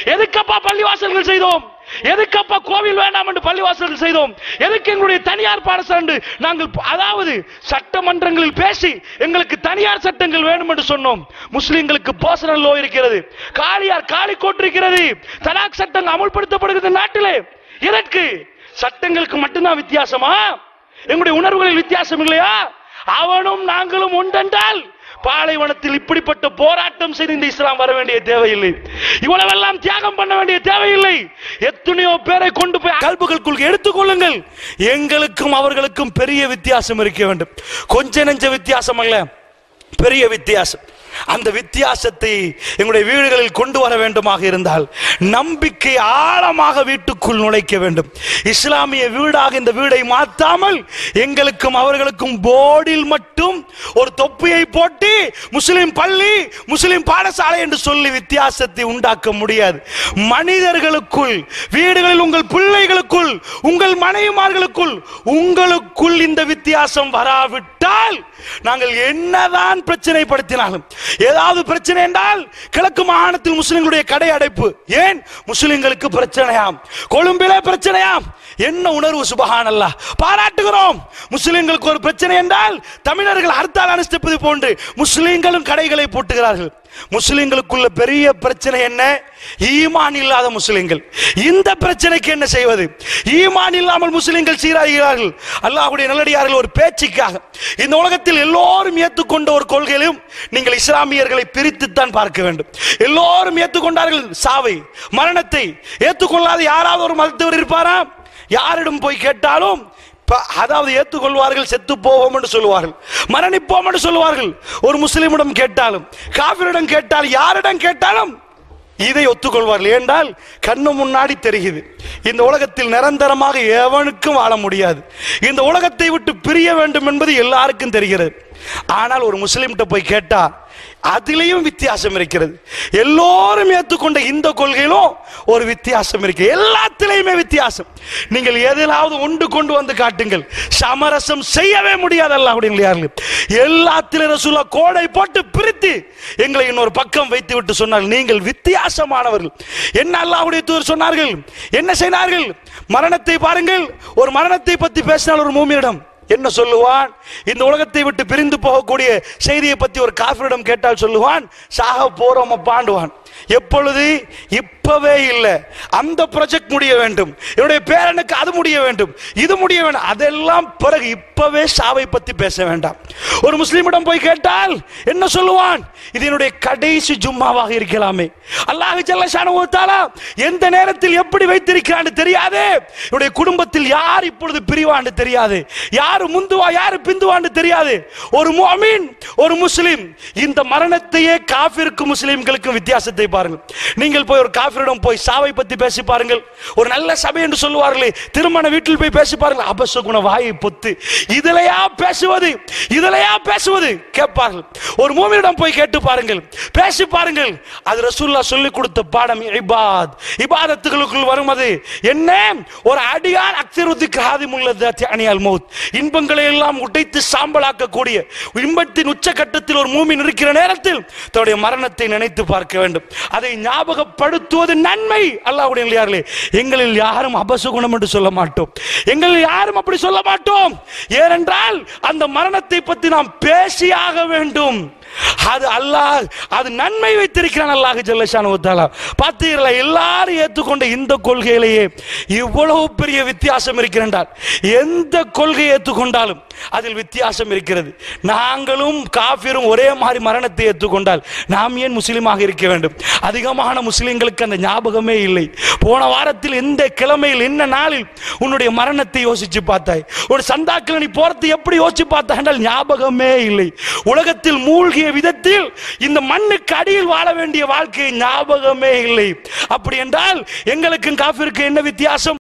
எதுக்கப்பா பள்ளிவாசல்கள் செய்தோம் எதுக்கப்பா கோவில் வேண்டாம் என்று பள்ளிவாசல்கள் செய்தோம் எதுக்கு எங்களுடைய தனியார் பாடசாலை என்று நாங்கள் ப- அதாவது சட்டமன்றங்களில் பேசி எங்களுக்கு தனியார் சட்டங்கள் வேணும் என்று சொன்னோம் முஸ்லிம்களுக்கு பர்சனல் லோ இருக்கிறது காலியார் காலி கோட் இருக்கிறது தலாக் சட்டம் அமுல்படுத்தப்படுகிறது நாட்டிலே எதற்கு சட்டங்களுக்கு மட்டும்தான் வித்தியாசமா எங்களுடைய உணர்வுகளில் வித்தியாசம் இல்லையா அவனும் நாங்களும் உண்டென்றால் பாலைவனத்தில் இப்படிப்பட்ட போராட்டம் செய்து இந்த இஸ்லாம் வர வேண்டிய தேவையில்லை இவ்வளவெல்லாம் தியாகம் பண்ண வேண்டிய தேவையில்லை எத்தனையோ பேரை கொண்டு போய் கல்புகளுக்குள் எடுத்துக்கொள்ளுங்கள் எங்களுக்கும் அவர்களுக்கும் பெரிய வித்தியாசம் இருக்க வேண்டும் கொஞ்ச நெஞ்ச வித்தியாசம் அல்ல பெரிய வித்தியாசம் அந்த வித்தியாசத்தை எங்களுடைய வீடுகளில் கொண்டு வர வேண்டுமாக இருந்தால் நம்பிக்கை ஆழமாக வீட்டுக்குள் நுழைக்க வேண்டும் இஸ்லாமிய வீடாக இந்த வீடை மாற்றாமல் எங்களுக்கும் அவர்களுக்கும் போர்டில் மட்டும் ஒரு தொப்பியை போட்டு முஸ்லிம் பள்ளி முஸ்லிம் பாடசாலை என்று சொல்லி வித்தியாசத்தை உண்டாக்க முடியாது மனிதர்களுக்குள் வீடுகளில் உங்கள் பிள்ளைகளுக்குள் உங்கள் மனைவிமார்களுக்குள் உங்களுக்குள் இந்த வித்தியாசம் வராவிட்டால் நாங்கள் என்னதான் பிரச்சனைப்படுத்தினாலும் ஏதாவது பிரச்சனை என்றால் கிழக்கு மாகாணத்தில் முஸ்லிம்களுடைய கடை அடைப்பு ஏன் முஸ்லிம்களுக்கு பிரச்சனையாம் கொழும்பிலே பிரச்சனையாம் என்ன உணர்வு சுபஹானல்லா பாராட்டுகிறோம் முஸ்லிம்களுக்கு ஒரு பிரச்சனை என்றால் தமிழர்கள் ஹர்த்தால் அனுஷ்டிப்பது போன்று முஸ்லிம்களும் கடைகளை பூட்டுகிறார்கள் முஸ்லிம்களுக்குள்ள பெரிய பிரச்சனை என்ன ஈமான் இல்லாத முஸ்லிம்கள் இந்த பிரச்சனைக்கு என்ன செய்வது ஈமான் இல்லாமல் முஸ்லிம்கள் சீராகிறார்கள் அல்லாஹ்வுடைய நல்லடியார்கள் ஒரு பேச்சுக்காக இந்த உலகத்தில் எல்லோரும் ஏற்றுக்கொண்ட ஒரு கொள்கையிலும் நீங்கள் இஸ்லாமியர்களை பிரித்துத்தான் பார்க்க வேண்டும் எல்லோரும் ஏற்றுக்கொண்டார்கள் சாவை மரணத்தை ஏற்றுக்கொள்ளாத யாராவது ஒரு மருத்துவர் இருப்பாரா யாரிடம் போய் கேட்டாலும் ப- அதாவது ஏற்றுக்கொள்வார்கள் செத்து போவோம் என்று சொல்லுவார்கள் மரணிப்போம் என்று சொல்லுவார்கள் ஒரு முஸ்லிமிடம் கேட்டாலும் காபிரிடம் கேட்டால் யாரிடம் கேட்டாலும் இதை ஒத்துக்கொள்வார்கள் ஏண்டால் கண்ணு முன்னாடி தெரியுது இந்த உலகத்தில் நிரந்தரமாக எவனுக்கும் வாழ முடியாது இந்த உலகத்தை விட்டு பிரிய வேண்டும் என்பது எல்லாருக்கும் தெரிகிறது ஆனால் ஒரு முஸ்லிம்கிட்ட போய் கேட்டா அதிலேயும் வித்தியாசம் இருக்கிறது எல்லோரும் ஏற்றுக்கொண்ட இந்த கொள்கையிலும் ஒரு வித்தியாசம் இருக்கு எல்லாத்திலையுமே வித்தியாசம் நீங்கள் எதிலாவது உண்டு கொண்டு வந்து காட்டுங்கள் சமரசம் செய்யவே முடியாது அல்லாஹ்வுடைய எல்லாத்திலும் ரசூலா கோடை போட்டு பிரித்து எங்களை இன்னொரு பக்கம் வைத்து விட்டு சொன்னால் நீங்கள் வித்தியாசமானவர்கள் என்ன அல்லாஹ்வுடைய தூதர் சொன்னார்கள் என்ன செய்தார்கள் மரணத்தை பாருங்கள் ஒரு மரணத்தை பற்றி பேசினால் ஒரு மூமியிடம் என்ன சொல்லுவான் இந்த உலகத்தை விட்டு பிரிந்து போகக்கூடிய செய்தியை பத்தி ஒரு காஃபிரிடம் கேட்டால் சொல்லுவான் சாக போறோம் பாண்டுவான் எப்பொழுது இப்பவே இல்லை அந்த ப்ராஜெக்ட் முடிய வேண்டும் என்னுடைய பேரனுக்கு அது முடிய வேண்டும் இது முடிய வேண்டும் அதெல்லாம் பிறகு இப்பவே சாவை பத்தி பேச வேண்டாம் ஒரு முஸ்லிமிடம் போய் கேட்டால் என்ன சொல்லுவான் இது என்னுடைய கடைசி ஜும்மாவாக இருக்கலாமே அல்லாஹ் ஜல்ல ஷானஹு தஆலா எந்த நேரத்தில் எப்படி வைத்திருக்கிறான்னு தெரியாது என்னுடைய குடும்பத்தில் யார் இப்பொழுது பிரிவான்னு தெரியாது யார் முந்துவா யார் பிந்துவான்னு தெரியாது ஒரு முஅமின் ஒரு முஸ்லிம் இந்த மரணத்தையே காஃபிருக்கு முஸ்லிம்களுக்கும் வித்தியாசத்தை பாருங்கள் நீங்கள் போய் ஒரு காஃபிரிடம் போய் சாவை பத்தி பேசி பாருங்கள் ஒரு நல்ல சபை என்று சொல்லுவார்களே திருமண வீட்டில் போய் பேசி பாருங்கள் அபசகுண வாயை பொத்து இதுலயா பேசுவது இதுலயா பேசுவது கேட்பார்கள் ஒரு மூமியிடம் போய் கேட்டு பாருங்கள் பேசி பாருங்கள் அது ரசூல்லா சொல்லி கொடுத்த பாடம் இபாத் இபாதத்துகளுக்குள் வரும் அது என்ன ஒரு அடியான் அக்திருத்தி காதிமுள்ள அணியால் மௌத் இன்பங்களை எல்லாம் உடைத்து சாம்பலாக்கக்கூடிய இன்பத்தின் உச்சகட்டத்தில் ஒரு மூமின் இருக்கிற நேரத்தில் தன்னுடைய மரணத்தை நினைத்து பார்க்க வேண்டும் அதை ஞாபகப்படுத்துவது நன்மை அல்லாஹ்வுடைய இல்லையார்களே எங்களில் யாரும் அபசுகுணம் என்று சொல்ல மாட்டோம் எங்களில் யாரும் அப்படி சொல்ல மாட்டோம் ஏனென்றால் அந்த மரணத்தை பற்றி நாம் பேசியாக வேண்டும் அது அல்லாஹ் அது நன்மை வைத்திருக்கிறான் அல்லாஹ் ஜல்லஷானு தாலா பார்த்தீர்களா எல்லாரும் ஏற்றுக்கொண்ட இந்த கொள்கையிலேயே இவ்வளவு பெரிய வித்தியாசம் இருக்கிறால் எந்த கொள்கை ஏற்றுக்கொண்டாலும் அதில் வித்தியாசம் இருக்கிறது நாங்களும் காஃபிரும் ஒரே மாதிரி மரணத்தை ஏற்றுக்கொண்டால் நாம் ஏன் முஸ்லீமாக இருக்க வேண்டும் அதிகமான முஸ்லிம்களுக்கு அந்த ஞாபகமே இல்லை போன வாரத்தில் எந்த கிழமையில் என்ன நாளில் உன்னுடைய மரணத்தை யோசிச்சு பார்த்தாய் ஒரு சந்தாக்கள் நீ போறது எப்படி யோசிச்சு பார்த்தாய் என்றால் ஞாபகமே இல்லை உலகத்தில் மூழ்கிய விதத்தில் இந்த மண்ணுக்கு அடியில் வாழ வேண்டிய வாழ்க்கை ஞாபகமே இல்லை அப்படி என்றால் எங்களுக்கும் காஃபிருக்கு என்ன வித்தியாசம்